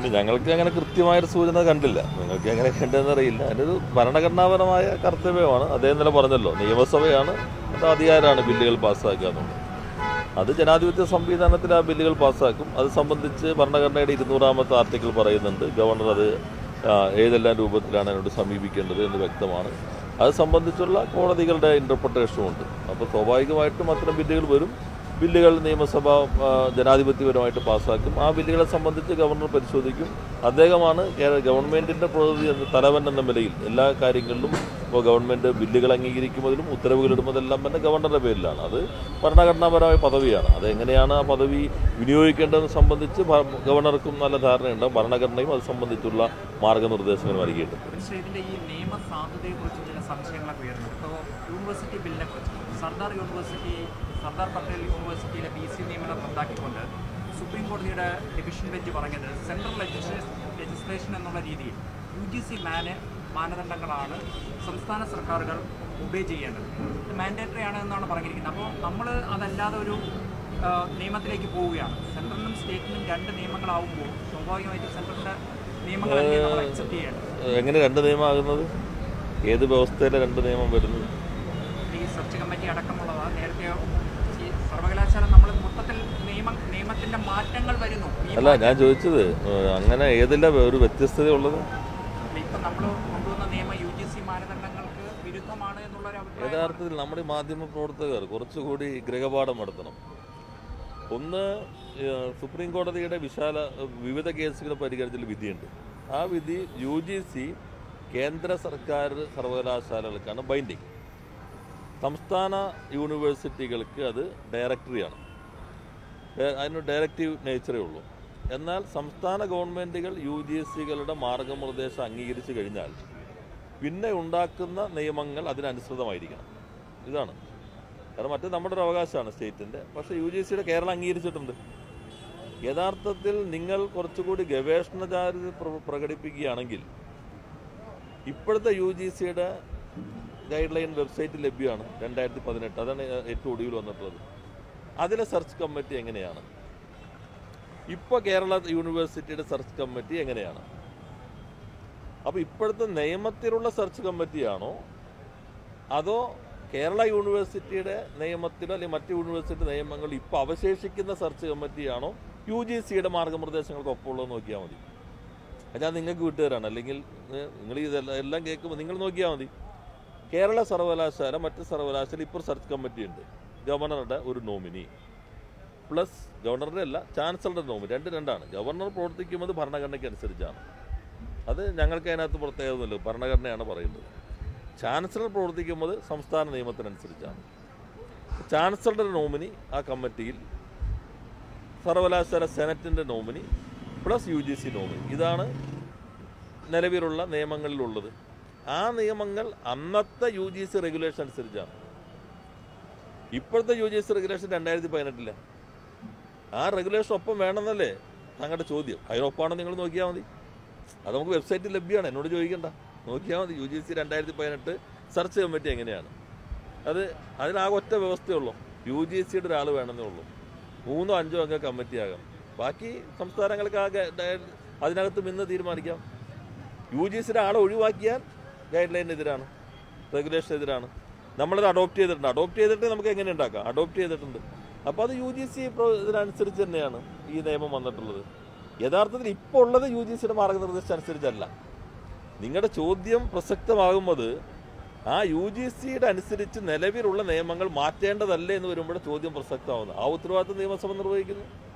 പിന്നെ ഞങ്ങൾക്ക് അങ്ങനെ കൃത്യമായൊരു സൂചന കണ്ടില്ല നിങ്ങൾക്ക് എങ്ങനെ കണ്ടതെന്ന് അറിയില്ല അതിനൊരു ഭരണഘടനാപരമായ കർത്തവ്യമാണ് അദ്ദേഹം ഇന്നലെ പറഞ്ഞല്ലോ നിയമസഭയാണ് അത് അധികാരമാണ് ബില്ലുകൾ പാസ്സാക്കുക എന്നുള്ളത് അത് ജനാധിപത്യ സംവിധാനത്തിൽ ആ ബില്ലുകൾ പാസ്സാക്കും അത് സംബന്ധിച്ച് ഭരണഘടനയുടെ ഇരുന്നൂറാമത്തെ ആർട്ടിക്കിൾ പറയുന്നുണ്ട് ഗവർണർ അത് ആ, ഏതെല്ലാം രൂപത്തിലാണ് അതിനോട് സമീപിക്കേണ്ടത് എന്ന് വ്യക്തമാണ് അത് സംബന്ധിച്ചുള്ള കോടതികളുടെ ഇൻ്റർപ്രിട്ടേഷനും ഉണ്ട് അപ്പോൾ സ്വാഭാവികമായിട്ടും അത്തരം ബില്ലുകൾ വരും ബില്ലുകൾ നിയമസഭ ആ, ജനാധിപത്യപരമായിട്ട് പാസ്സാക്കും ആ ബില്ലുകളെ സംബന്ധിച്ച് ഗവർണർ പരിശോധിക്കും അദ്ദേഹമാണ് കേ- ഗവൺമെന്റിന്റെ പ്രതിനിധി എന്ന തലവൻ എന്ന നിലയിൽ എല്ലാ കാര്യങ്ങളിലും ഇപ്പോൾ ഗവൺമെന്റ് ബില്ലുകൾ അംഗീകരിക്കുന്നതിലും ഉത്തരവുകൾ ഇടുന്നതെല്ലാം തന്നെ ഗവർണറുടെ പേരിലാണ് അത് ഭരണഘടനാപരമായ പദവിയാണ് അത് എങ്ങനെയാണ് ആ പദവി വിനിയോഗിക്കേണ്ടതെന്ന് സംബന്ധിച്ച് ഭ- ഗവർണർക്കും നല്ല ധാരണയുണ്ട് ഭരണഘടനയും അത് സംബന്ധിച്ചുള്ള മാർഗനിർദ്ദേശങ്ങൾ നൽകിയിട്ടുണ്ട് പക്ഷേ ഇതിന്റെ ഈ നിയമ സാധുതയെക്കുറിച്ച് ചില സംശയങ്ങളൊക്കെ ഉയർന്നു ഇപ്പോൾ യൂണിവേഴ്സിറ്റി ബില്ലിനെ കുറിച്ച് സർദാർ യൂണിവേഴ്സിറ്റി സർദാർ പട്ടേൽ യൂണിവേഴ്സിറ്റിയിലെ ബി സി നിയമനം റദ്ദാക്കിക്കൊണ്ട് സുപ്രീം കോടതിയുടെ ഡിവിഷൻ ബെഞ്ച് പറഞ്ഞത് സെൻട്രൽ ലെജിസ്ലേഷൻ ലെജിസ്ലേഷൻ എന്നുള്ള രീതിയിൽ യു ജി സി മാന മാനദണ്ഡങ്ങളാണ് സംസ്ഥാന സർക്കാരുകൾ ഒബേ ചെയ്യേണ്ടത് ഇത് മാൻഡേറ്ററി ആണ് എന്നാണ് പറഞ്ഞിരിക്കുന്നത് അപ്പോൾ നമ്മൾ അതല്ലാതെ ഒരു ആ, നിയമത്തിലേക്ക് പോവുകയാണ് സെൻട്രലിനും സ്റ്റേറ്റിനും രണ്ട് നിയമങ്ങളാവുമ്പോൾ സ്വാഭാവികമായിട്ടും സെൻട്രലിൻ്റെ നിയമങ്ങളല്ലേ നമ്മൾ അക്സെപ്റ്റ് ചെയ്യേണ്ടത് എങ്ങനെ രണ്ട് നിയമമാകുന്നത് ഏത് വ്യവസ്ഥയിലെ രണ്ട് നിയമം വരുന്നത് ഈ സെർച്ച് കമ്മിറ്റി അടക്കമുള്ളവ നേരത്തെ ഈ സർവകലാശാല നമ്മൾ മൊത്തത്തിൽ നിയമ നിയമത്തിന്റെ മാറ്റങ്ങൾ വരുന്നു ഈ അല്ല ഞാൻ ചോദിച്ചത് ഏഹ്, അങ്ങനെ ഏതില്ല ഒരു വ്യത്യസ്തത ഉള്ളത് ഇപ്പം നമ്മൾ കൊണ്ടുവന്ന നിയമം യു ജി സി മാനദണ്ഡങ്ങൾക്ക് വിരുദ്ധമാണ് എന്നുള്ളൊരു അഭിപ്രായം യഥാർത്ഥത്തിൽ നമ്മുടെ ഈ മാധ്യമ പ്രവർത്തകർ കുറച്ചുകൂടി ഗൃഹപാഠം നടത്തണം ഒന്ന് ഏഹ്, സുപ്രീം കോടതിയുടെ വിശാല വിവിധ കേസുകൾ പരിഗണിച്ചുള്ള വിധിയുണ്ട് ആ വിധി യു ജി സി കേന്ദ്ര സർക്കാർ സർവകലാശാലകൾക്കാണ് ബൈൻഡിങ് സംസ്ഥാന യൂണിവേഴ്സിറ്റികൾക്ക് അത് ഡയറക്ടറിയാണ് ഡയ- അതിന് ഡയറക്റ്റീവ് നേച്ചറേ ഉള്ളൂ എന്നാൽ സംസ്ഥാന ഗവൺമെൻറ്റുകൾ യു ജി സികളുടെ മാർഗനിർദ്ദേശം അംഗീകരിച്ചു കഴിഞ്ഞാൽ പിന്നെ ഉണ്ടാക്കുന്ന നിയമങ്ങൾ അതിനനുസൃതമായിരിക്കണം ഇതാണ് കാരണം മറ്റേ നമ്മുടെ ഒരു അവകാശമാണ് സ്റ്റേറ്റിൻ്റെ പക്ഷേ യു ജി സിയുടെ കേരളം അംഗീകരിച്ചിട്ടുണ്ട് യഥാർത്ഥത്തിൽ നിങ്ങൾ കുറച്ചുകൂടി ഗവേഷണചാരിത പ്ര- പ്രകടിപ്പിക്കുകയാണെങ്കിൽ ഇപ്പോഴത്തെ യു ജി സിയുടെ ഗൈഡ് ലൈൻ വെബ്സൈറ്റ് ലഭ്യമാണ് രണ്ടായിരത്തി പതിനെട്ട് അതാണ് ഏറ്റവും ഒടുവിൽ വന്നിട്ടുള്ളത് അതിലെ സെർച്ച് കമ്മിറ്റി എങ്ങനെയാണ് ഇപ്പോൾ കേരള യൂണിവേഴ്സിറ്റിയുടെ സെർച്ച് കമ്മിറ്റി എങ്ങനെയാണ് അപ്പോൾ ഇപ്പോഴത്തെ നിയമത്തിലുള്ള സെർച്ച് കമ്മിറ്റിയാണോ അതോ കേരള യൂണിവേഴ്സിറ്റിയുടെ നിയമത്തിലോ അല്ലെങ്കിൽ മറ്റ് യൂണിവേഴ്സിറ്റി നിയമങ്ങളിൽ ഇപ്പോൾ അവശേഷിക്കുന്ന സെർച്ച് കമ്മിറ്റിയാണോ യു ജി സിയുടെ മാർഗനിർദ്ദേശങ്ങൾക്ക് ഒപ്പമുള്ളത് നോക്കിയാൽ മതി അത് ഞാൻ നിങ്ങൾക്ക് വിട്ടുതരാണ് അല്ലെങ്കിൽ ഏഹ്, നിങ്ങൾ ഇതെല്ലാം എല്ലാം കേൾക്കുമ്പോൾ നിങ്ങൾ നോക്കിയാൽ മതി കേരള സർവകലാശാല മറ്റ് സർവകലാശാല ഇപ്പോൾ സെർച്ച് കമ്മിറ്റി ഉണ്ട് ഗവർണറുടെ ഒരു നോമിനി പ്ലസ് ഗവർണറുടെ അല്ല ചാൻസലറുടെ നോമിനി രണ്ട് രണ്ടാണ് ഗവർണർ പ്രവർത്തിക്കുന്നത് ഭരണഘടനയ്ക്ക് അനുസരിച്ചാണ് അത് ഞങ്ങൾക്ക് അതിനകത്ത് പ്രത്യേകതയൊന്നുമില്ല ഭരണഘടനയാണ് പറയുന്നത് ചാൻസലർ പ്രവർത്തിക്കുന്നത് സംസ്ഥാന നിയമത്തിനനുസരിച്ചാണ് ചാൻസലറുടെ നോമിനി ആ കമ്മിറ്റിയിൽ സർവകലാശാല സെനറ്റിൻ്റെ nominee plus U G C nominee ഇതാണ് നിലവിലുള്ള നിയമങ്ങളിലുള്ളത് ആ നിയമങ്ങൾ അന്നത്തെ യു ജി സി റെഗുലേഷൻ അനുസരിച്ചാണ് ഇപ്പോഴത്തെ യു ജി സി റെഗുലേഷൻ രണ്ടായിരത്തി പതിനെട്ടില്ല ആ റെഗുലേഷൻ ഒപ്പം വേണമെന്നല്ലേ താങ്കളുടെ ചോദ്യം അതിനൊപ്പമാണ് നിങ്ങൾ നോക്കിയാൽ മതി അത് നമുക്ക് വെബ്സൈറ്റിൽ ലഭ്യമാണ് എന്നോട് ചോദിക്കണ്ട നോക്കിയാൽ മതി യു ജി സി രണ്ടായിരത്തി പതിനെട്ട് സെർച്ച് കമ്മിറ്റി എങ്ങനെയാണ് അത് അതിനാകെ ഒറ്റ വ്യവസ്ഥയുള്ളൂ യു ജി സിയുടെ ഒരാൾ വേണമെന്നേ ഉള്ളൂ മൂന്നോ അഞ്ചോ അംഗ കമ്മിറ്റി ആകാം ബാക്കി സംസ്ഥാനങ്ങൾക്ക് ആകെ ഡയ- അതിനകത്ത് നിന്ന് തീരുമാനിക്കാം യു ജി സിയുടെ ആളെ ഒഴിവാക്കിയാൽ ഗൈഡ് ലൈനെതിരാണ് റെഗുലേഷനെതിരാണ് നമ്മളത് അഡോപ്റ്റ് ചെയ്തിട്ടുണ്ട് അഡോപ്റ്റ് ചെയ്തിട്ട് നമുക്ക് എങ്ങനെ ഉണ്ടാക്കാം അഡോപ്റ്റ് ചെയ്തിട്ടുണ്ട് അപ്പോൾ അത് യു ജി സി ഇതിനനുസരിച്ച് തന്നെയാണ് ഈ നിയമം വന്നിട്ടുള്ളത് യഥാർത്ഥത്തിൽ ഇപ്പോൾ ഉള്ളത് യു ജി സിയുടെ മാർഗനിർദ്ദേശം അനുസരിച്ചല്ല നിങ്ങളുടെ ചോദ്യം പ്രസക്തമാകുന്നത് ആ യു ജി സിയുടെ അനുസരിച്ച് നിലവിലുള്ള നിയമങ്ങൾ മാറ്റേണ്ടതല്ലേ എന്ന് വരുമ്പോൾ ചോദ്യം പ്രസക്തമാവുന്നത് ആ ഉത്തരവാദിത്വം നിയമസഭ നിർവഹിക്കുന്നു